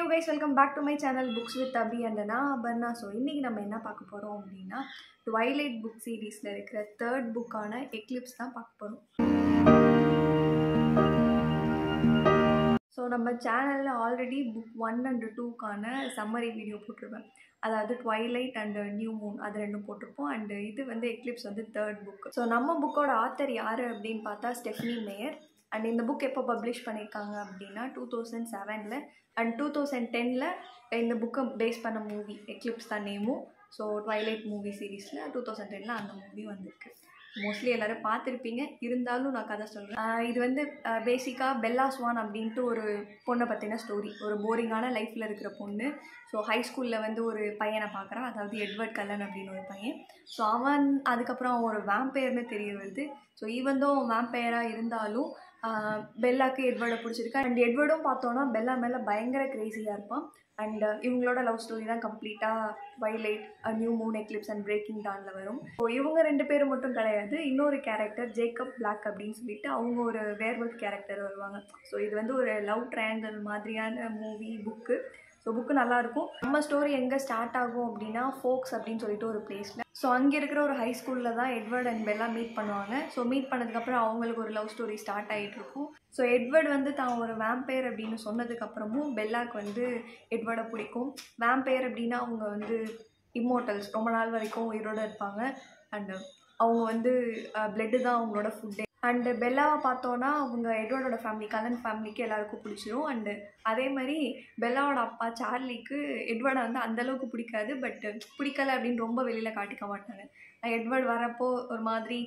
guys welcome back to my channel books with Abhi and நான் Aparna so இன்றைக்கி நம்ம என்ன பார்க்க போகிறோம் அப்படின்னா ட்வைலைட் புக் சீரீஸில் இருக்கிற தேர்ட் புக்கான எக்லிப்ஸ் தான் பார்க்க போகிறோம் ஸோ நம்ம சேனலில் ஆல்ரெடி புக் ஒன் அண்ட் டூக்கான சம்மரி வீடியோ போட்டிருப்பேன் அதாவது ட்வைலைட் அண்ட் நியூ மூன் அது ரெண்டும் போட்டிருப்போம் அண்டு இது வந்து எக்லிப்ஸ் வந்து தேர்ட் புக் ஸோ நம்ம புக்கோட ஆத்தர் யார் அப்படின்னு பார்த்தா ஸ்டெஃப்னி மேயர் அண்ட் இந்த புக் எப்போ பப்ளிஷ் பண்ணியிருக்காங்க அப்படின்னா டூ தௌசண்ட் செவனில் அண்ட் டூ தௌசண்ட் டெனில் இந்த புக்கை பேஸ் பண்ண மூவி எக்லிப்ஸ் தான் நேமும் ஸோ ட்வைலைட் மூவி சீரீஸில் டூ தௌசண்ட் டெனில் அந்த மூவி வந்திருக்கு மோஸ்ட்லி எல்லோரும் பார்த்துருப்பீங்க இருந்தாலும் நான் கதை சொல்கிறேன் இது வந்து பேசிக்காக பெல்லா ஸ்வான் அப்படின்ட்டு ஒரு பொண்ணை பற்றின ஸ்டோரி ஒரு போரிங்கான லைஃப்பில் இருக்கிற பொண்ணு ஸோ ஹை ஸ்கூலில் வந்து ஒரு பையனை பார்க்குறான் அதாவது எட்வர்ட் கல்லன் அப்படின்னு ஒரு பையன் ஸோ அவன் அதுக்கப்புறம் அவன் ஒரு வேம்பயர்னு தெரிய வருது ஸோ ஈவந்தோ அவன் வேம்பயராக இருந்தாலும் பெல்லாக்கு எட்வர்டை பிடிச்சிருக்கு அண்ட் எட்வர்டும் பார்த்தோன்னா பெல்லா மேலே பயங்கர க்ரேஸியாக இருப்பான் அண்ட் இவங்களோட லவ் ஸ்டோரி தான் கம்ப்ளீட்டாக Twilight New Moon Eclipse and Breaking டானில் வரும் ஸோ இவங்க ரெண்டு பேரும் மட்டும் கிடையாது இன்னொரு கேரக்டர் ஜேக்கப் பிளாக் அப்படின்னு சொல்லிட்டு அவங்க ஒரு வேர்வல்ட் கேரக்டர் வருவாங்க ஸோ இது வந்து ஒரு லவ் ட்ரையாங்கல் மாதிரியான மூவி புக்கு ஸோ புக்கு நல்லாயிருக்கும் நம்ம ஸ்டோரி எங்கே ஸ்டார்ட் ஆகும் அப்படின்னா ஃபோக்ஸ் அப்படின்னு சொல்லிட்டு ஒரு பிளேஸில் ஸோ அங்கே இருக்கிற ஒரு ஹை ஸ்கூலில் தான் எட்வர்ட் அண்ட் பெல்லா மீட் பண்ணுவாங்க ஸோ மீட் பண்ணதுக்கப்புறம் அவங்களுக்கு ஒரு லவ் ஸ்டோரி ஸ்டார்ட் ஆகிட்டு இருக்கும் ஸோ எட்வர்ட் வந்து தான் ஒரு வேம்பயர் அப்படின்னு சொன்னதுக்கப்புறமும் பெல்லாக்கு வந்து எட்வர்டை பிடிக்கும் வேம்பயர் அப்படின்னா அவங்க வந்து இம்மோட்டல்ஸ் ரொம்ப நாள் வரைக்கும் உயிரோடு இருப்பாங்க அண்டு அவங்க வந்து பிளட்டு தான் அவங்களோட ஃபுட்டே அண்டு பெல்லாவை பார்த்தோன்னா அவங்க எட்வர்டோட ஃபேமிலி கலன் ஃபேமிலிக்கு எல்லாருக்கும் பிடிச்சிரும் அண்டு அதே மாதிரி பெல்லாவோட அப்பா சார்லிக்கு எட்வர்டை வந்து அந்தளவுக்கு பிடிக்காது பட் பிடிக்கல அப்படின்னு ரொம்ப வெளியில் காட்டிக்க மாட்டாங்க எட்வர்ட் வரப்போ ஒரு மாதிரி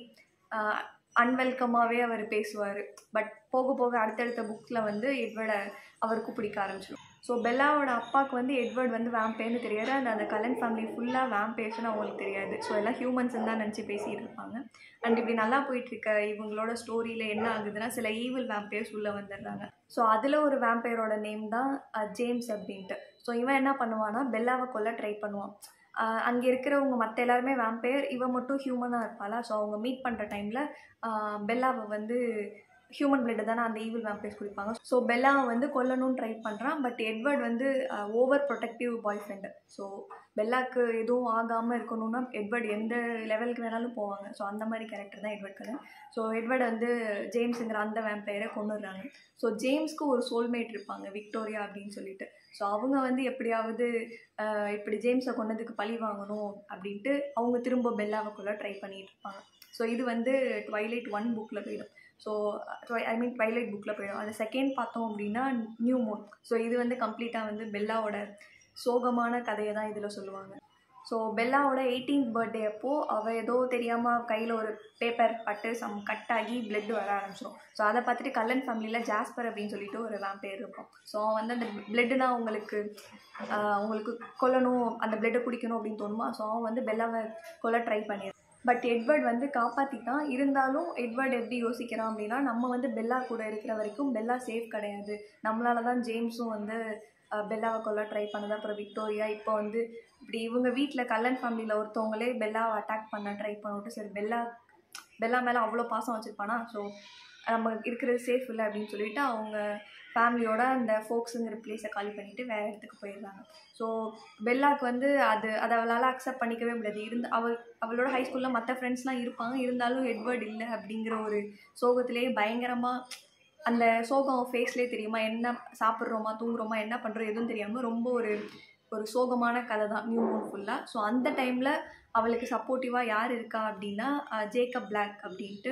அன்வெல்கமாகவே அவர் பேசுவார் பட் போக போக அடுத்தடுத்த புக்கில் வந்து எட்வர்டை அவருக்கும் பிடிக்க ஆரம்பிச்சிடும் ஸோ பெல்லாவோட அப்பாவுக்கு வந்து எட்வர்ட் வந்து வேம்பேர்னு தெரியாது அந்த அந்த கலன் ஃபேமிலி ஃபுல்லாக வேம்பேர்ஸ்னு அவங்களுக்கு தெரியாது ஸோ எல்லாம் ஹியூமன்ஸ்ன்னு தான் நினச்சி பேசிகிட்டு இருப்பாங்க அண்ட் இப்படி நல்லா போயிட்டுருக்க இவங்களோட ஸ்டோரியில் என்ன ஆகுதுன்னா சில ஈவில் வேம்பேர்ஸ் உள்ளே வந்துடுறாங்க ஸோ அதில் ஒரு வேம்பையரோட நேம் தான் ஜேம்ஸ் அப்படின்ட்டு ஸோ இவன் என்ன பண்ணுவான்னா பெல்லாவை கொல்ல ட்ரை பண்ணுவான் அங்கே இருக்கிறவங்க மற்ற எல்லாருமே வேம்பையர் இவன் மட்டும் ஹியூமனாக இருப்பாளா ஸோ அவங்க மீட் பண்ணுற டைமில் பெல்லாவை வந்து ஹியூமன் பிளட்டு தானே அந்த ஈவில் வேம்பையர்ஸ் குடிப்பாங்க ஸோ பெல்லாவை வந்து கொல்லணும்னு ட்ரை பண்ணுறான் பட் எட்வர்ட் வந்து over protective boy friend so பெல்லாக்கு எதுவும் ஆகாமல் இருக்கணும்னா எட்வர்ட் எந்த லெவலுக்கு வேணாலும் போவாங்க ஸோ அந்த மாதிரி கேரக்டர் தான் எட்வர்ட் கலன் ஸோ எட்வர்ட் வந்து ஜேம்ஸுங்கிற அந்த வேம்பையரை கொண்டுடுறாங்க ஸோ ஜேம்ஸ்க்கு ஒரு சோல்மேட் இருப்பாங்க விக்டோரியா அப்படின்னு சொல்லிட்டு ஸோ அவங்க வந்து எப்படியாவது இப்படி ஜேம்ஸை கொண்டதுக்கு பழி வாங்கணும் அப்படின்ட்டு அவங்க திரும்ப பெல்லாவுக்குள்ளே ட்ரை பண்ணிகிட்டு இருப்பாங்க ஸோ இது வந்து ட்வைலைட் ஒன் புக்கில் போயிடும் ஸோ ஐ மீன் ட்வைலைட் புக்கில் போயிடும் அது செகண்ட் பார்த்தோம் அப்படின்னா நியூ மூன் ஸோ இது வந்து கம்ப்ளீட்டாக வந்து பெல்லாவோட சோகமான கதையை தான் இதில் சொல்லுவாங்க ஸோ பெல்லாவோட எயிட்டீன்த் பர்த்டே அப்போது அவள் ஏதோ தெரியாமல் கையில் ஒரு பேப்பர் பட்டு சம் கட் ஆகி பிளட் வர ஆரம்பிச்சிடும் ஸோ அதை பார்த்துட்டு கல்லன் ஃபேமிலியில் ஜாஸ்பர் அப்படின்னு சொல்லிட்டு ஒரு வேம்பேர் இருக்கும் ஸோ அவன் வந்து அந்த பிளட்டுனா அவங்களுக்கு அவங்களுக்கு கொல்லணும் அந்த பிளட்டை குடிக்கணும் அப்படின்னு தோணுமா ஸோ அவன் வந்து பெல்லாவை கொல்ல ட்ரை பண்ணிடுறான் பட் எட்வர்ட் வந்து காப்பாற்றிட்டான் இருந்தாலும் எட்வர்ட் எப்படி யோசிக்கிறான் அப்படின்னா நம்ம வந்து பெல்லா கூட இருக்கிற வரைக்கும் பெல்லா சேஃப் கிடையாது நம்மளால தான் ஜேம்ஸும் வந்து பெல்லாவை கொல்ல ட்ரை பண்ணது அப்புறம் விக்டோரியா இப்போ வந்து இப்படி இவங்க வீட்டில் கல்லன் ஃபேமிலியில் ஒருத்தவங்களே பெல்லாவை அட்டாக் பண்ண ட்ரை பண்ணிவிட்டு சரி பெல்லா பெல்லா மேலே அவ்வளோ பாசம் வச்சுருப்பானா ஸோ நம்ம இருக்கிறது சேஃப் இல்லை அப்படின்னு சொல்லிட்டு அவங்க ஃபேமிலியோட அந்த ஃபோக்ஸுங்கிற பிளேஸை காலி பண்ணிவிட்டு வேறு இடத்துக்கு போயிடுறாங்க ஸோ பெல்லாக்கு வந்து அது அதை அவளால் அக்செப்ட் பண்ணிக்கவே முடியாது இருந்து அவள் அவளோட ஹை ஸ்கூலில் மற்ற ஃப்ரெண்ட்ஸ்லாம் இருப்பாங்க இருந்தாலும் எட்வர்ட் இல்லை அப்படிங்கிற ஒரு சோகத்திலேயே பயங்கரமாக அந்த சோகம் ஃபேஸ்லேயே தெரியுமா என்ன சாப்பிட்றோமா தூங்குறோமா என்ன பண்ணுறோம் எதுவும் தெரியாமல் ரொம்ப ஒரு ஒரு சோகமான கதை தான் நியூ மூன் ஃபுல்லாக ஸோ அந்த டைமில் அவளுக்கு சப்போர்ட்டிவாக யார் இருக்கா அப்படின்னா ஜேக்கப் பிளாக் அப்படின்ட்டு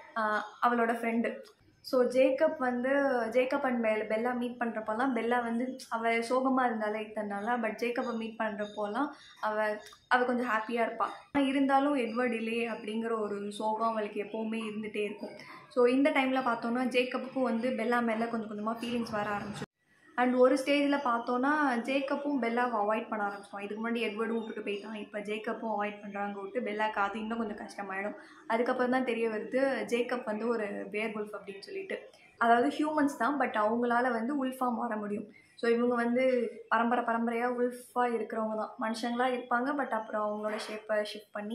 அவளோட ஃப்ரெண்டு ஸோ ஜேக்கப் வந்து Jacob and Bell Bella meet பண்ணுறப்போலாம் பெல்லா வந்து அவள் சோகமாக இருந்தாலே இத்தனால பட் ஜேக்கப்பை மீட் பண்ணுறப்போலாம் அவள் அவள் கொஞ்சம் ஹாப்பியாக இருப்பாள் ஆனால் இருந்தாலும் எட்வர்ட் இல்லையே அப்படிங்கிற ஒரு சோகம் அவளுக்கு எப்போவுமே இருந்துகிட்டே இருக்கும் ஸோ இந்த டைமில் பார்த்தோன்னா ஜேக்கப்புக்கும் வந்து பெல்லா மேலே கொஞ்சம் கொஞ்சமாக ஃபீலிங்ஸ் வர ஆரம்பிச்சு அண்ட் ஒரு ஸ்டேஜில் பார்த்தோன்னா ஜேக்கப்பும் பெல்லாவை அவாய்ட் பண்ண ஆரம்பிச்சோம் இதுக்கு முன்னாடி எட்வர்டும் விட்டுட்டு போயிட்டான் இப்போ ஜேக்கப்பும் அவாய்ட் பண்ணுறாங்க விட்டு பெல்லாக்கு அது இன்னும் கொஞ்சம் கஷ்டமாயிடும் அதுக்கப்புறம் தான் தெரிய வருது ஜேக்கப் வந்து ஒரு வேர் உல்ஃப் அப்படின்னு சொல்லிட்டு அதாவது ஹியூமன்ஸ் தான் பட் அவங்களால வந்து உல்ஃபாக மாற முடியும் ஸோ இவங்க வந்து பரம்பரை பரம்பரையாக உல்ஃபாக இருக்கிறவங்க தான் மனுஷங்களாக இருப்பாங்க பட் அப்புறம் அவங்களோட ஷேப்பை ஷிஃப்ட் பண்ணி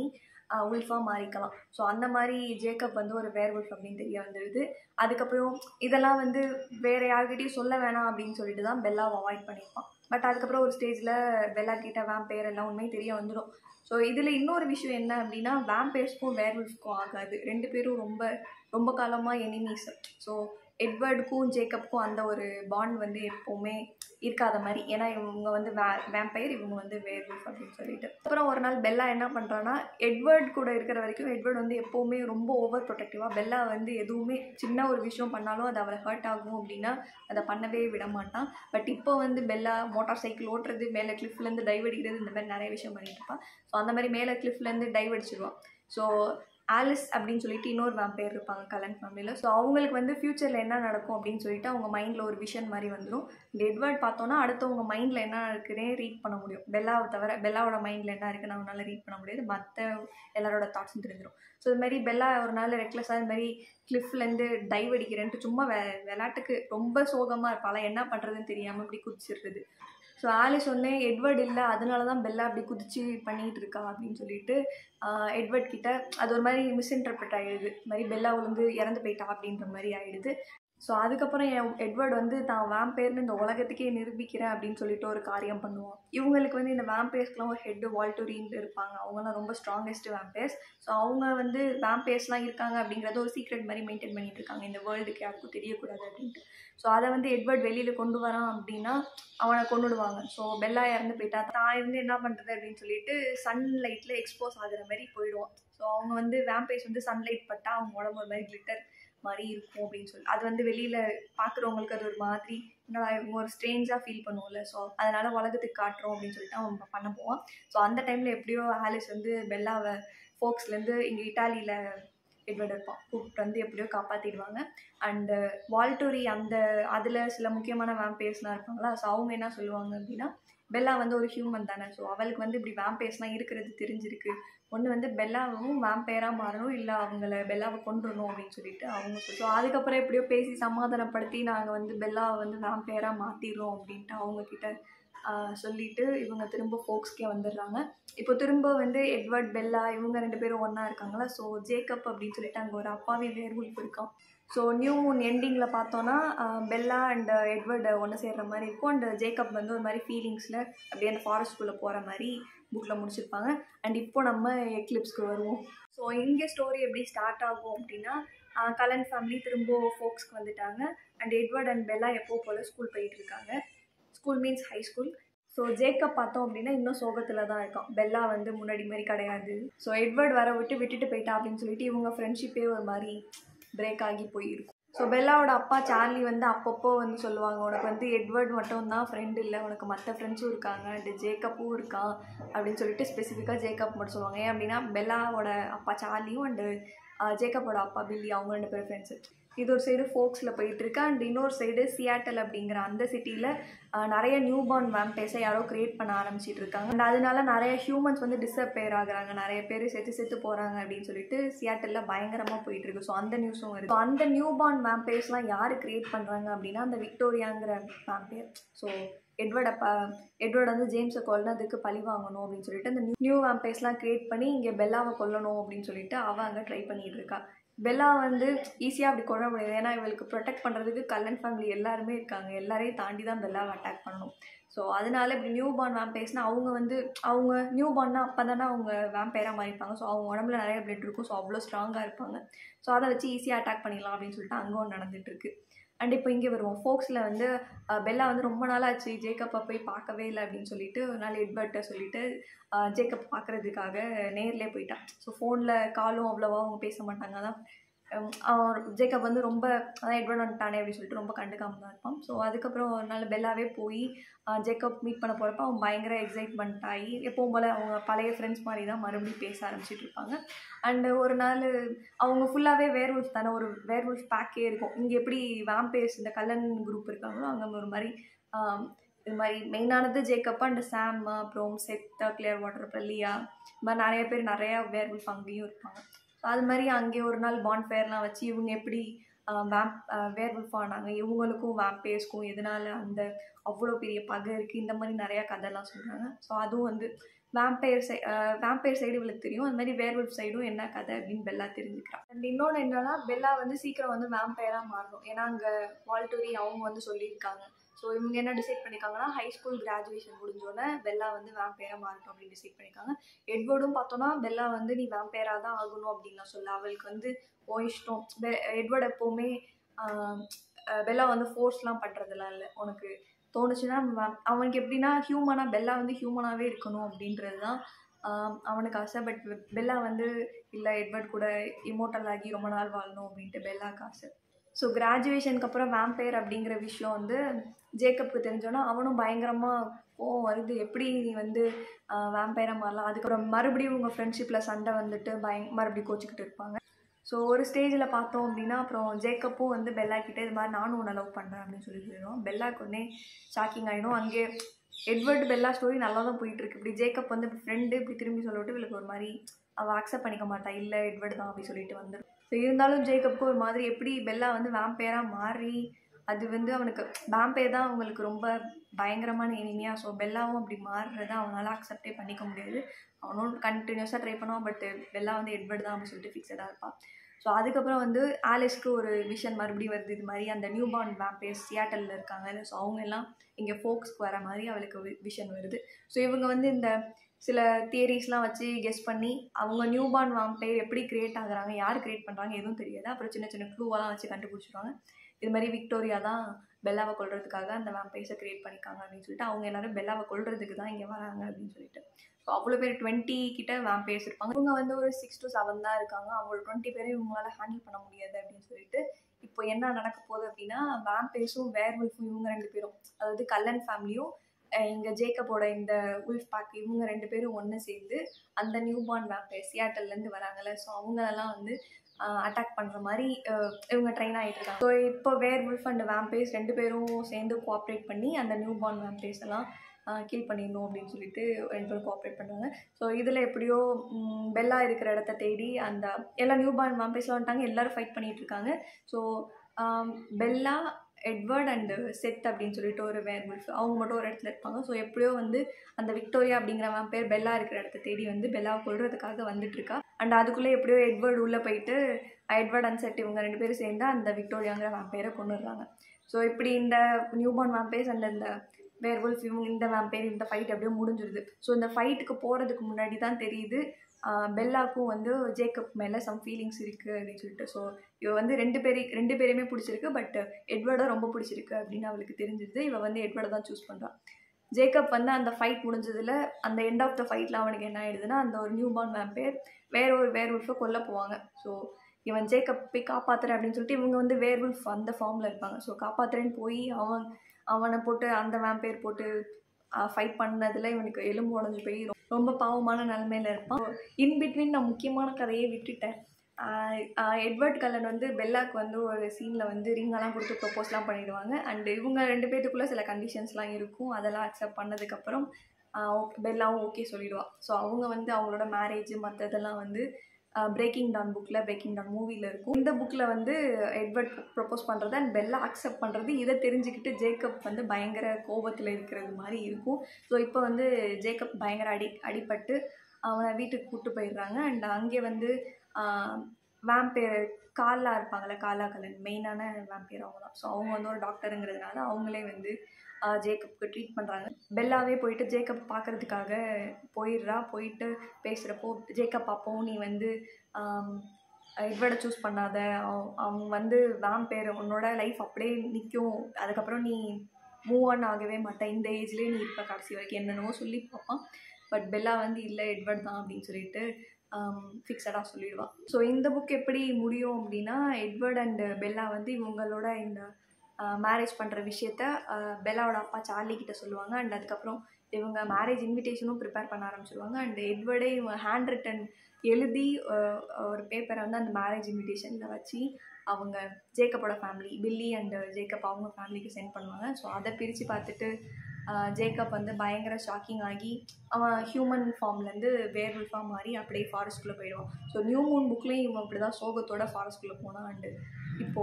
உல்ஃபாக மாறிக்கலாம் ஸோ அந்த மாதிரி ஜேக்கப் வந்து ஒரு வேர் உல்ஃப் அப்படின்னு தெரிய வந்துடுது அதுக்கப்புறம் இதெல்லாம் வந்து வேறு யார்கிட்டயும் சொல்ல வேணாம் அப்படின்னு சொல்லிட்டு தான் பெல்லாவை அவாய்ட் பண்ணியிருப்பான் பட் அதுக்கப்புறம் ஒரு ஸ்டேஜில் பெல்லா கிட்ட வேம்பேர் எல்லாம் உண்மை தெரிய வந்துடும் ஸோ இதில் இன்னொரு விஷயம் என்ன அப்படின்னா வேம்பேர்ஸ்க்கும் வேர்வுல்ஃப்க்கும் ஆகாது ரெண்டு பேரும் ரொம்ப ரொம்ப காலமாக எனிமீஸ் ஸோ எட்வர்டுக்கும் ஜேக்கப்க்கும் அந்த ஒரு பாண்ட் வந்து எப்போவுமே இருக்காத மாதிரி ஏன்னா இவங்க வந்து வே வேம்பயர் இவங்க வந்து வேர்வுல்ஃப் அப்படின்னு சொல்லிட்டு அப்புறம் ஒரு நாள் பெல்லா என்ன பண்ணுறான்னா எட்வர்ட் கூட இருக்கிற வரைக்கும் எட்வர்ட் வந்து எப்போவுமே ரொம்ப ஓவர் ப்ரொடெக்டிவாக பெல்லா வந்து எதுவுமே சின்ன ஒரு விஷயம் பண்ணாலும் அது அவளை ஹர்ட் ஆகும் அப்படின்னா அதை பண்ணவே விட மாட்டான் பட் இப்போ வந்து பெல்லா மோட்டார் சைக்கிள் ஓட்டுறது மேலே கிளிஃப்லேருந்து டைவ் அடிக்கிறது இந்த மாதிரி நிறைய விஷயம் பண்ணிட்டு இருப்பான் ஸோ அந்த மாதிரி மேலே கிளிஃப்லேருந்து டைவ் அடிச்சிடுவான் ஸோ ஆலிஸ் அப்படின்னு சொல்லிட்டு இன்னொரு வேம்பேர் இருப்பாங்க கலன் ஃபேமிலியில் ஸோ அவங்களுக்கு வந்து ஃப்யூச்சரில் என்ன நடக்கும் அப்படின்னு சொல்லிட்டு அவங்க மைண்டில் ஒரு விஷன் மாதிரி வந்துடும் இந்த எட்வர்ட் பார்த்தோன்னா அடுத்தவங்க மைண்டில் என்ன இருக்குன்னே ரீட் பண்ண முடியும் பெல்லாவை தவிர பெல்லாவோட மைண்டில் என்ன இருக்குன்னு அவங்களால ரீட் பண்ண முடியாது மற்ற எல்லாரோட தாட்ஸும் தெரிஞ்சிடும் ஸோ இது மாதிரி பெல்லா ஒரு நாள் ரெக்லஸாக இது மாதிரி கிளிஃப்லேருந்து டைவ் அடிக்கிறேன்ட்டு சும்மா வெ விளையாட்டுக்கு ரொம்ப சோகமாக இருப்பாள் என்ன பண்ணுறதுன்னு தெரியாமல் இப்படி குதிச்சிடுறது ஸோ ஆலிஸ் ஒன்று எட்வர்ட் இல்லை அதனால தான் பெல்லா அப்படி குதிச்சு பண்ணிகிட்டு இருக்கா அப்படின்னு சொல்லிட்டு ஆஹ் எட்வர்ட் கிட்ட அது ஒரு மாதிரி மிஸ்இன்டர்பிரட் ஆகிடுது இது மாதிரி பெல்லா விழுந்து இறந்து போயிட்டா அப்படின்ற மாதிரி ஆகிடுது ஸோ அதுக்கப்புறம் என் எட்வர்ட் வந்து தான் வேம்பேர்னு இந்த உலகத்துக்கே நிரூபிக்கிறேன் அப்படின்னு சொல்லிட்டு ஒரு காரியம் பண்ணுவான் இவங்களுக்கு வந்து இந்த வேம்பேர்ஸ்க்குலாம் ஒரு ஹெட்டு வால்டோரின்ட்டு இருப்பாங்க அவங்கலாம் ரொம்ப ஸ்ட்ராங்கஸ்ட் வேம்பேர்ஸ் ஸோ அவங்க வந்து வேம்பேர்ஸ்லாம் இருக்காங்க அப்படிங்கிறத ஒரு சீக்ரெட் மாதிரி மெயின்டைன் பண்ணிட்டு இருக்காங்க இந்த வேர்ல்டுக்கு யாருக்கும் தெரியக்கூடாது அப்படின்ட்டு ஸோ அதை வந்து எட்வர்ட் வெளியில் கொண்டு வரான் அப்படின்னா அவனை கொண்டுடுவாங்க ஸோ பெல்லா இறந்து போயிட்டா தான் இருந்து என்ன பண்ணுறது அப்படின்னு சொல்லிட்டு சன்லைட்டில் எக்ஸ்போஸ் ஆகுற மாதிரி போயிடுவான் ஸோ அவங்க வந்து வேம்பேஸ் வந்து சன்லைட் பட்டால் அவங்க உடம்பு ஒரு மாதிரி கிளிட்டர் மாதிரி இருக்கும் அப்படின்னு சொல்லி அது வந்து வெளியில் பார்க்குறவங்களுக்கு அது ஒரு மாதிரி என்னடா இவங்க ஒரு ஸ்ட்ரேஞ்சாக ஃபீல் பண்ணுவோம்ல ஸோ அதனால் உலகத்துக்கு காட்டுறோம் அப்படின்னு சொல்லிட்டு அவன் பண்ண போவான் ஸோ அந்த டைமில் எப்படியோ ஆலிஸ் வந்து பெல்லாவை ஃபோக்ஸ்லேருந்து இங்கே இட்டாலியில் எட்வர்ட் இருப்பான் கூப்பிட்டு வந்து எப்படியோ காப்பாற்றிடுவாங்க அண்டு வால்டோரி அந்த அதில் சில முக்கியமான வேம்பேர்ஸ்லாம் இருப்பாங்களா ஸோ அவங்க என்ன சொல்லுவாங்க அப்படின்னா பெல்லா வந்து ஒரு ஹியூமன் தானே ஸோ அவளுக்கு வந்து இப்படி வேம்பேர்ஸ்லாம் இருக்கிறது தெரிஞ்சிருக்கு ஒன்று வந்து பெல்லாவும் வேம்பேராக மாறணும் இல்லை அவங்கள பெல்லாவை கொண்டுடணும் அப்படின்னு சொல்லிட்டு அவங்க சொல்லி ஸோ அதுக்கப்புறம் எப்படியோ பேசி சமாதானப்படுத்தி நாங்கள் வந்து பெல்லாவை வந்து வேம்பேராக மாற்றிடுறோம் அப்படின்ட்டு அவங்கக்கிட்ட சொல்லிட்டு இவங்க திரும்ப ஃபோக்ஸ்க்கே வந்துடுறாங்க இப்போ திரும்ப வந்து எட்வர்ட் பெல்லா இவங்க ரெண்டு பேரும் ஒன்றா இருக்காங்களா ஸோ ஜேக்கப் அப்படின்னு சொல்லிட்டு அங்கே ஒரு அப்பாவி வேர்வுல்ஃப் இருக்கான் ஸோ நியூ மூன் எண்டிங்கில் பார்த்தோன்னா ஆஹ் பெல்லா அண்ட் எட்வர்ட் ஒன்று சேர்ற மாதிரி இருக்கும் அண்ட் ஜேக்கப் வந்து ஒரு மாதிரி ஃபீலிங்ஸில் அப்படியே அந்த ஃபாரஸ்ட்குள்ளே போகிற மாதிரி புக்கில் முடிச்சிருப்பாங்க அண்ட் இப்போ நம்ம எக்லிப்ஸ்க்கு வருவோம் ஸோ இங்கே ஸ்டோரி எப்படி ஸ்டார்ட் ஆகும் அப்படின்னா ஆஹ் கலன் ஃபேமிலி திரும்ப ஃபோக்ஸ்க்கு வந்துட்டாங்க அண்ட் எட்வர்ட் அண்ட் பெல்லா எப்போ போல் ஸ்கூல் போயிட்டு இருக்காங்க school means high school so Jacob பார்த்தோம் அப்படின்னா இன்னும் சோகத்தில் தான் இருக்கான் பெல்லா வந்து முன்னாடி மாதிரி கிடையாது ஸோ எட்வர்ட் வர விட்டு விட்டுட்டு போயிட்டா அப்படின்னு சொல்லிட்டு இவங்க ஃப்ரெண்ட்ஷிப்பே ஒரு மாதிரி பிரேக் ஆகி போயிருக்கும் ஸோ பெல்லாவோட அப்பா சார்லி வந்து அப்பப்போ வந்து சொல்லுவாங்க உனக்கு வந்து எட்வர்ட் மட்டும் தான் ஃப்ரெண்ட் இல்லை உனக்கு மற்ற ஃப்ரெண்ட்ஸும் இருக்காங்க அண்டு ஜேக்கப்பும் இருக்கான் அப்படின்னு சொல்லிட்டு ஸ்பெசிஃபிக்காக ஜேக்கப் மட்டும் சொல்லுவாங்க ஏன் அப்படின்னா பெல்லாவோட அப்பா சார்லியும் அண்டு ஜேக்கப்போட அப்பா பில்லி அவங்க ரெண்டு பேரும் ஃப்ரெண்ட்ஸு இது ஒரு சைடு ஃபோக்ஸில் போயிட்டுருக்கு அண்ட் இன்னொரு சைடு சியாட்டல் அப்படிங்கிற அந்த சிட்டியில் நிறைய நியூ பார்ன் வேம்பேஸை யாரோ க்ரியேட் பண்ண ஆரம்பிச்சிட்டு இருக்காங்க அண்ட் அதனால நிறைய ஹியூமன்ஸ் வந்து டிஸப்பேர் ஆகுறாங்க நிறைய பேர் செத்து செத்து போகிறாங்க அப்படின்னு சொல்லிட்டு சியாட்டலில் பயங்கரமாக போயிட்டு இருக்கு ஸோ அந்த நியூஸும் வருது So, அந்த நியூ பார்ன் வேம்பேர்ஸ்லாம் யார் க்ரியேட் பண்ணுறாங்க அப்படின்னா அந்த விக்டோரியாங்கிற வேம்பேர் ஸோ எட்வர்ட் அப்பா எட்வர்ட் வந்து ஜேம்ஸை கொல்லதுக்கு பழி வாங்கணும் அப்படின்னு சொல்லிட்டு அந்த நியூ வேம்பேர்ஸ்லாம் க்ரியேட் பண்ணி இங்கே பெல்லாவை கொல்லணும் அப்படின்னு சொல்லிட்டு அவள் அங்கே ட்ரை பண்ணிட்டு இருக்கா பெல்லா வந்து ஈஸியாக அப்படி கொள்ள முடியாது ஏன்னா இவளுக்கு ப்ரொடெக்ட் பண்ணுறதுக்கு கல்லன் ஃபேமிலி எல்லாருமே இருக்காங்க எல்லாரையும் தாண்டி தான் பெல்லாவை அட்டாக் பண்ணணும் ஸோ அதனால இப்படி நியூ பார்ன் வேம்பேர்ஸ்னால் அவங்க வந்து அவங்க நியூ பார்ன்னா அப்போ தானே அவங்க வேம்பேராக மாறிப்பாங்க ஸோ அவங்க உடம்புல நிறைய பிளட் இருக்கும் ஸோ அவ்வளோ ஸ்ட்ராங்காக இருப்பாங்க ஸோ அதை வச்சு ஈஸியாக அட்டாக் பண்ணிடலாம் அப்படின்னு சொல்லிட்டு அங்கே ஒன்று நடந்துட்டு இருக்கு அண்ட் இப்போ இங்கே வருவோம் ஃபோக்ஸில் வந்து அஹ், பெல்லா வந்து ரொம்ப நாளாச்சு ஜேக்கப்பை போய் பார்க்கவே இல்லை அப்படின்னு சொல்லிட்டு ஒரு நாள் எட்வர்ட்டை சொல்லிட்டு அஹ், ஜேக்கப் பார்க்குறதுக்காக நேர்லேயே போயிட்டான் ஸோ ஃபோனில் காலும் அவ்வளோவா அவங்க பேச மாட்டாங்க அதான் ஹம், அவன் ஜேக்கப் வந்து ரொம்ப அதான் எட்வர்ட் வந்துட்டானே அப்படின்னு சொல்லிட்டு ரொம்ப கண்டுக்காம தான் இருப்பான் ஸோ அதுக்கப்புறம் ஒரு நாள் பெல்லாவே போய் அஹ், ஜேக்கப் மீட் பண்ண போகிறப்ப அவன் பயங்கர எக்ஸைட்மெண்ட் ஆகி எப்பவும் போல் அவங்க பழைய ஃப்ரெண்ட்ஸ் மாதிரி தான் மறுபடியும் பேச ஆரம்பிச்சிட்டு இருப்பாங்க அண்டு ஒரு நாள் அவங்க ஃபுல்லாகவே வேர்வுல்ஃப் தானே ஒரு வேர்வுல்ஃப் பேக்கே இருக்கும் இங்கே எப்படி வேம்பேஸ் இந்த கல்லன் குரூப் இருக்காங்களோ அங்கே ஒரு மாதிரி ஆம், இது மாதிரி மெயினானது ஜேக்கப் அண்ட் சாம் அப்புறம் செத் கிளியர் வாட்டர் அப்புறம் லியா இது மாதிரி நிறைய பேர் நிறையா வேர்வுல்ஃப் அங்கேயும் இருப்பாங்க ஸோ அது மாதிரி அங்கே ஒரு நாள் பாண்ட் ஃபேர்லாம் வச்சு இவங்க எப்படி வேம்ப் வேர்வுல்ஃப் ஆனாங்க இவங்களுக்கும் வேம்பேஸ்க்கும் எதனால அந்த அவ்வளோ பெரிய பகை இருக்குது இந்த மாதிரி நிறையா கதைலாம் சொல்கிறாங்க ஸோ அதுவும் வந்து வேம்பயர் சை வேம்பயர் சைடு இவளுக்கு தெரியும் அந்த மாதிரி வேர்வல்ஃப் சைடும் என்ன கதை அப்படின்னு பெல்லா தெரிஞ்சுக்கிறான் அண்ட் இன்னொன்று என்னன்னா பெல்லா வந்து சீக்கிரம் வந்து வேம்பயராக மாறணும் ஏன்னா அங்கே வால்டோரி அவங்க வந்து சொல்லியிருக்காங்க ஸோ இவங்க என்ன டிசைட் பண்ணியிருக்காங்கன்னா ஹை ஸ்கூல் கிராஜுவேஷன் முடிஞ்சோடனே பெல்லா வந்து வேம்பயராக மாறட்டும் அப்படின்னு டிசைட் பண்ணியிருக்காங்க எட்வர்டும் பார்த்தோன்னா பெல்லா வந்து நீ வேம்பயராக தான் ஆகணும் அப்படின்லாம் சொல்ல அவளுக்கு வந்து ஓ இஷ்டம் பெ- எட்வர்ட் எப்போவுமே ஆஹ், அஹ் பெல்லா வந்து ஃபோர்ஸ்லாம் பண்ணுறதுலாம் இல்லை உனக்கு தோணுச்சுன்னா வ- அவனுக்கு எப்படின்னா ஹியூமனாக பெல்லா வந்து ஹியூமனாகவே இருக்கணும் அப்படின்றது தான் ஆஹ், அவனுக்கு ஆசை பட் பெல்லா வந்து இல்லை எட்வர்ட் கூட இமோட்டல் ஆகி ரொம்ப நாள் வாழணும் அப்படின்ட்டு பெல்லாக்கு ஆசை ஸோ கிராஜுவேஷனுக்கு அப்புறம் வேம்பயர் அப்படிங்கிற விஷயம் வந்து ஜேக்கப்க்கு தெரிஞ்சோன்னா அவனும் பயங்கரமாக கோவம் வருது எப்படி நீ வந்து வேம்பயராக மாறலாம் அதுக்கப்புறம் மறுபடியும் உங்கள் ஃப்ரெண்ட்ஷிப்பில் சண்டை வந்துட்டு பயங் மறுபடியும் கோச்சிக்கிட்டு இருப்பாங்க ஸோ ஒரு ஸ்டேஜில் பார்த்தோம் அப்படின்னா அப்புறம் ஜேக்கப்பும் வந்து பெல்லா கிட்ட இது மாதிரி நானும் உன்னை லவ் பண்ணுறேன் அப்படின்னு சொல்லி சொல்லிடுவோம் பெல்லாக்கு உடனே ஷாக்கிங் ஆகிடும் அங்கே எட்வர்ட் பெல்லா ஸ்டோரி நல்லா தான் போயிட்டு இருக்கு இப்படி ஜேக்கப் வந்து ஃப்ரெண்டு இப்படி திரும்பி சொல்லிட்டு இவளுக்கு ஒரு மாதிரி அவள் அக்செப்ட் பண்ணிக்க மாட்டா இல்லை எட்வர்ட் தான் அப்படி சொல்லிட்டு வந்துடும் ஸோ இருந்தாலும் ஜேக்கப்க்கு ஒரு மாதிரி எப்படி பெல்லா வந்து வேம்பயராக மாறி அது வந்து அவனுக்கு வேம்பயர் தான் அவங்களுக்கு ரொம்ப பயங்கரமான இனிமையாக ஸோ பெல்லாவும் அப்படி மாறுறத அவனால் அக்செப்டே பண்ணிக்க முடியாது அவனும் கண்டினியூஸாக ட்ரை பண்ணுவான் பட் பெல்லா வந்து எட்வர்ட் தான் அப்படின்னு சொல்லிட்டு ஃபிக்ஸடாக இருப்பான் ஸோ அதுக்கப்புறம் வந்து ஆலிஸ்க்கு ஒரு விஷன் மறுபடியும் வருது இது மாதிரி அந்த நியூ பார்ன் வேம்பேஸ் சியாட்டலில் இருக்காங்க ஸோ அவங்க எல்லாம் இங்கே ஃபோக்ஸ்க்கு வர மாதிரி அவளுக்கு விஷன் வருது ஸோ இவங்க வந்து இந்த சில தியரிஸ்லாம் வச்சு கெஸ் பண்ணி அவங்க நியூ பார்ன் வாம்பயர் எப்படி கிரியேட் ஆகுறாங்க யார் கிரியேட் பண்ணுறாங்க எதுவும் தெரியாது அப்புறம் சின்ன சின்ன க்ளூவெல்லாம் வச்சு கண்டுபிடிச்சிருவாங்க இது மாதிரி விக்டோரியா தான் பெல்லாவை கொல்றதுக்காக அந்த வேம்பைஸை கிரியேட் பண்ணிக்காங்க அப்படின்னு சொல்லிட்டு அவங்க எல்லாரும் பெல்லாவை கொல்றதுக்கு தான் இங்கே வராங்க அப்படின்னு சொல்லிட்டு ஸோ அவ்வளோ பேர் டுவெண்ட்டி கிட்ட வேம்பையர்ஸ் இருப்பாங்க இவங்க வந்து ஒரு சிக்ஸ் டு செவன் தான் இருக்காங்க அவங்க டுவெண்ட்டி பேரும் இவங்களால ஹேண்டில் பண்ண முடியாது அப்படின்னு சொல்லிட்டு இப்போ என்ன நடக்க போகுது அப்படின்னா வேம்பையர்ஸும் வேர் உல்ஃபும் இவங்க ரெண்டு பேரும் அதாவது கல்லன் ஃபேமிலியும் இங்கே ஜேக்கப்போட இந்த உல்ஃப் பேக் இவங்க ரெண்டு பேரும் ஒன்று சேர்ந்து அந்த நியூ பார்ன் வேம்பையர் சியாட்டல்லேருந்து வராங்கல்ல ஸோ அவங்களெல்லாம் வந்து அட்டாக் பண்ணுற மாதிரி அஹ், இவங்க ட்ரெயின் ஆகிட்டு இருக்காங்க ஸோ இப்போ வேர் உல்ஃப் அண்ட் வேம்பேஸ் ரெண்டு பேரும் சேர்ந்து கோஆப்ரேட் பண்ணி அந்த நியூ பார்ன் வேம்பேஸ் எல்லாம் கில் பண்ணிடணும் அப்படின்னு சொல்லிட்டு ரெண்டு பேரும் கோஆப்ரேட் பண்ணுறாங்க ஸோ இதில் எப்படியோ ம், பெல்லா இருக்கிற இடத்த தேடி அந்த எல்லா நியூ பார்ன் வேம்பேஸ்லாம் வந்துட்டாங்க எல்லாரும் ஃபைட் பண்ணிட்டு இருக்காங்க ஸோ பெல்லா எட்வர்ட் அண்டு செத் அப்படின்னு சொல்லிட்டு ஒரு வேர் உல்ஃப் அவங்க மட்டும் ஒரு இடத்துல இருப்பாங்க ஸோ எப்படியோ வந்து அந்த விக்டோரியா அப்படிங்கிற பேர் பெல்லா இருக்கிற இடத்த தேடி வந்து பெல்லாவை கொள்றதுக்காக வந்துட்டு இருக்கா அண்ட் அதுக்குள்ளே எப்படியோ எட்வர்ட் உள்ளே போயிட்டு எட்வர்ட் அண்ட் செட் இவங்க ரெண்டு பேரும் சேர்ந்து அந்த விக்டோரியாங்கிற வேம்பேரை கொண்டுடுறாங்க ஸோ இப்படி இந்த நியூபார்ன் வேம்பேஸ் அண்ட் இந்த வேர்வல்ஃப் இவங்க இந்த வேம்பேர் இந்த ஃபைட் அப்படியே முடிஞ்சிருது ஸோ இந்த ஃபைட்டுக்கு போகிறதுக்கு முன்னாடி தான் தெரியுது ஆஹ் பெல்லாக்கும் வந்து ஜேக்கப் மேலே சம் ஃபீலிங்ஸ் இருக்குது அப்படின்னு சொல்லிட்டு ஸோ இவ வந்து ரெண்டு பேரை ரெண்டு பேரையுமே பிடிச்சிருக்கு பட் எட்வர்டை ரொம்ப பிடிச்சிருக்கு அப்படின்னு அவளுக்கு தெரிஞ்சிருது இவ வந்து எட்வர்டை தான் சூஸ் பண்ணுறான் ஜேக்கப் வந்து அந்த ஃபைட் முடிஞ்சதில் அந்த எண்ட் ஆஃப் த ஃபைட்டில் அவனுக்கு என்ன ஆயிடுதுன்னா அந்த ஒரு நியூ பார்ன் வேம்பேர் வேற ஒரு வேர் உல்ஃபை கொல்ல போவாங்க ஸோ இவன் ஜேக்கப் போய் காப்பாத்துறேன் அப்படின்னு சொல்லிட்டு இவங்க வந்து வேர் உல்ஃப் அந்த ஃபார்மில் இருப்பாங்க ஸோ காப்பாத்துறேன்னு போய் அவன் அவனை போட்டு அந்த வேம்பேர் போட்டு ஃபைட் பண்ணதில் இவனுக்கு எலும்பு உடஞ்சி போய் ரொ- ரொம்ப பாவமான நிலமையில இருப்பான் இன் பிட்வீன் நான் முக்கியமான கதையை விட்டுட்டேன் ஆஹ் ஆஹ் எட்வர்ட் கல்லன் வந்து பெல்லாக்கு வந்து ஒரு சீனில் வந்து ரிங்கெல்லாம் கொடுத்து ப்ரொப்போஸ்லாம் பண்ணிடுவாங்க அண்ட் இவங்க ரெண்டு பேத்துக்குள்ளே சில கண்டிஷன்ஸ்லாம் இருக்கும் அதெல்லாம் அக்செப்ட் பண்ணதுக்கப்புறம் பெல்லாவும் ஓகே சொல்லிடுவா ஸோ அவங்க வந்து அவங்களோட மேரேஜ் மற்றதெல்லாம் வந்து பிரேக்கிங் டவுன் புக்கில் பிரேக்கிங் டவுன் மூவியில் இருக்கும் இந்த புக்கில் வந்து எட்வர்ட் ப்ரப்போஸ் பண்ணுறது அண்ட் பெல்லா அக்செப்ட் பண்ணுறது இதை தெரிஞ்சுக்கிட்டு ஜேக்கப் வந்து பயங்கர கோபத்தில் இருக்கிறது மாதிரி இருக்கும் ஸோ இப்போ வந்து ஜேக்கப் பயங்கர அடி அடிபட்டு அவனை வீட்டுக்கு கூப்பிட்டு போயிடுறாங்க அண்ட் அங்கே வந்து வேம்பேர் காலா இருப்பாங்கள்ல காலா கலன் மெயினான வேம்பேர் அவங்க தான் ஸோ அவங்க வந்து ஒரு டாக்டருங்கிறதுனால அவங்களே வந்து ஆஹ் ஜேக்கப்க்கு ட்ரீட் பண்ணுறாங்க பெல்லாவே போயிட்டு ஜேக்கப் பார்க்கறதுக்காக போயிடுறா போயிட்டு பேசுகிறப்போ ஜேக்கப் அப்போவும் நீ வந்து எட்வர்டை சூஸ் பண்ணாத அவன் அவன் வந்து வேம்பேர் உன்னோட லைஃப் அப்படியே நிற்கும் அதுக்கப்புறம் நீ மூவ் ஆன் ஆகவே மாட்டேன் இந்த ஏஜ்லேயே நீ இப்போ கடைசி வரைக்கும் என்னென்னவோ சொல்லி பார்ப்பான் பட் பெல்லா வந்து இல்லை எட்வர்ட் தான் அப்படின்னு சொல்லிட்டு ஃபிக்ஸடாக சொல்லிடுவான் ஸோ இந்த புக் எப்படி முடியும் அப்படின்னா எட்வர்ட் அண்ட் பெல்லா வந்து இவங்களோட இந்த மேரேஜ் பண்ணுற விஷயத்த ஆஹ் பெல்லாவோட அப்பா சார்லி கிட்ட சொல்லுவாங்க அண்ட் அதுக்கப்புறம் இவங்க மேரேஜ் இன்விடேஷனும் ப்ரிப்பேர் பண்ண ஆரம்பிச்சிருவாங்க அண்ட் எட்வர்டே இவங்க ஹேண்ட் ரிட்டன் எழுதி ஆஹ் ஒரு பேப்பரை வந்து அந்த மேரேஜ் இன்விடேஷனில் வச்சு அவங்க ஜேக்கப்போட ஃபேமிலி பில்லி அண்ட் ஜேக்கப் அவங்க ஃபேமிலிக்கு சென்ட் பண்ணுவாங்க ஸோ அதை பிரித்து பார்த்துட்டு ஆஹ் ஜேக்கப் வந்து பயங்கர ஷாக்கிங் ஆகி அவன் ஹியூமன் ஃபார்ம்லேருந்து வேர் உல்ஃபாக மாறி அப்படியே ஃபாரஸ்ட்குள்ளே போயிடுவான் ஸோ நியூ மூன் புக்லேயும் இவன் அப்படி தான் சோகத்தோட ஃபாரஸ்ட்குள்ளே போனான் அண்டு இப்போது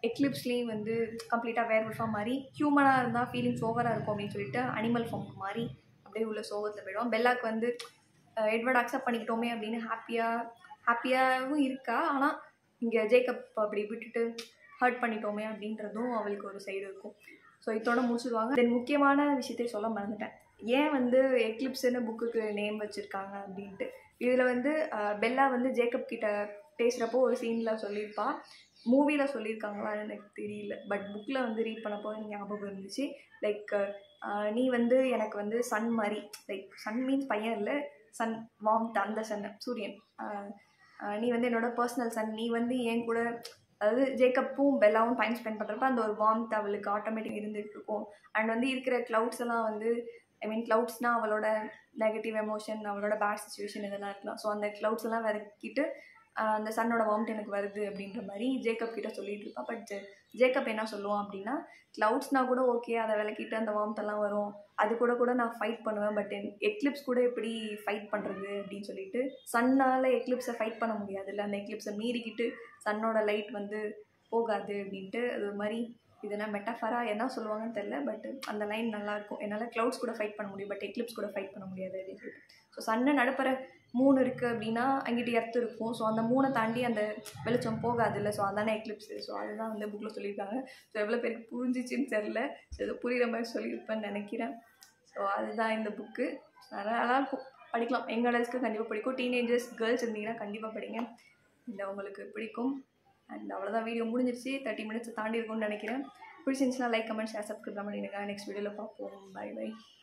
எக்லிப்ஸ்லேயும் வந்து கம்ப்ளீட்டாக வேர் உல்ஃபாக மாறி ஹியூமனாக இருந்தால் ஃபீலிங்ஸ் ஓவராக இருக்கும் அப்படின்னு சொல்லிட்டு அனிமல் ஃபார்முக்கு மாறி அப்படியே உள்ள சோகத்தில் போயிடுவான் பெல்லாக்கு வந்து எட்வர்ட் அக்செப்ட் பண்ணிக்கிட்டோமே அப்படின்னு ஹாப்பியாக ஹாப்பியாகவும் இருக்கா ஆனால் இங்கே ஜேக்கப் அப்படி விட்டுட்டு ஹர்ட் பண்ணிட்டோமே அப்படின்றதும் அவளுக்கு ஒரு சைடு இருக்கும் ஸோ இதோட முடிச்சிடுவாங்க தென் முக்கியமான விஷயத்தை சொல்ல மறந்துட்டேன் ஏன் வந்து எக்லிப்ஸ்னு புக்குக்கு நேம் வச்சுருக்காங்க அப்படின்ட்டு இதில் வந்து அஹ், பெல்லா வந்து ஜேக்கப் கிட்ட பேசுகிறப்போ ஒரு சீனில் சொல்லியிருப்பா மூவியில் சொல்லியிருக்காங்களான்னு எனக்கு தெரியல பட் புக்கில் வந்து ரீட் பண்ணப்போ எனக்கு ஞாபகம் இருந்துச்சு லைக் நீ வந்து எனக்கு வந்து சன் மாதிரி லைக் சன் மீன்ஸ் பையன் இல்லை சன் வாம்த் அந்த சன் சூரியன் ஆஹ் ஆஹ் நீ வந்து என்னோட பர்சனல் சன் நீ வந்து என் கூட அதாவது ஜேக்கப்பும் பெல்லாவும் டைம் ஸ்பெண்ட் பண்ணுறப்ப அந்த ஒரு வார்ம்த் அவளுக்கு ஆட்டோமேட்டிக் இருந்துட்டு இருக்கும் அண்ட் வந்து இருக்கிற க்ளவுட்ஸ் எல்லாம் வந்து ஐ மீன் க்ளவுட்ஸ்னால் அவளோட நெகட்டிவ் எமோஷன் அவளோட பேட் சுச்சுவேஷன் இதெல்லாம் இருக்கலாம் ஸோ அந்த க்ளவுட்ஸ் எல்லாம் விளக்கிட்டு ஆஹ் அந்த சன்னோட வார்ம்த் எனக்கு வருது அப்படின்ற மாதிரி ஜேக்கப் கிட்ட சொல்லிட்டு இருப்பா பட் ஜேக்கப் என்ன சொல்லுவான் அப்படின்னா க்ளவுட்ஸ்னால் கூட ஓகே அதை விளக்கிட்டு அந்த warmth எல்லாம் வரும் அது கூட கூட நான் ஃபைட் பண்ணுவேன் பட் எக்லிப்ஸ் கூட எப்படி ஃபைட் பண்ணுறது அப்படின்னு சொல்லிட்டு சன்னால் எக்லிப்ஸை ஃபைட் பண்ண முடியாதுல்ல அந்த எக்லிப்ஸை மீறிக்கிட்டு சன்னோட லைட் வந்து போகாது அப்படின்ட்டு அது ஒரு மாதிரி இது என்ன மெட்டஃபராக என்ன சொல்லுவாங்கன்னு தெரில பட் அந்த லைன் நல்லாயிருக்கும் என்னால் க்ளவுட்ஸ் கூட ஃபைட் பண்ண முடியும் பட் எக்லிப்ஸ் கூட ஃபைட் பண்ண முடியாது அப்படின்னு சொல்லிட்டு ஸோ சன்னு நடுப்புற மூணு இருக்குது அப்படின்னா அங்கிட்டு எர்த்து இருக்கும் ஸோ அந்த மூணை தாண்டி அந்த வெளிச்சம் போகாது இல்லை ஸோ அதானே எக்லிப்ஸு ஸோ அதுதான் வந்து புக்கில் சொல்லியிருக்காங்க ஸோ எவ்வளோ பேருக்கு புரிஞ்சிச்சின்னு தெரில ஸோ இது புரியுற மாதிரி சொல்லியிருப்பேன்னு நினைக்கிறேன் ஸோ அதுதான் இந்த புக்கு நல்லா நல்லாயிருக்கும் படிக்கலாம் எங்கள் அடல்ஸ்க்கு கண்டிப்பாக பிடிக்கும் டீனேஜர்ஸ் கேர்ள்ஸ் இருந்தீங்கன்னா கண்டிப்பாக படிங்க இந்த உங்களுக்கு பிடிக்கும் அண்ட் அவ்வளோதான் வீடியோ முடிஞ்சிருச்சு தேர்ட்டி மினிட்ஸ் தாண்டி இருக்கும்னு நினைக்கிறேன் பிடிச்சிருந்துச்சுன்னா லைக் கமெண்ட் ஷேர் சப்ஸ்கிரைப் பண்ணிடுங்க நெக்ஸ்ட் வீடியோவில் பார்ப்போம் பை பை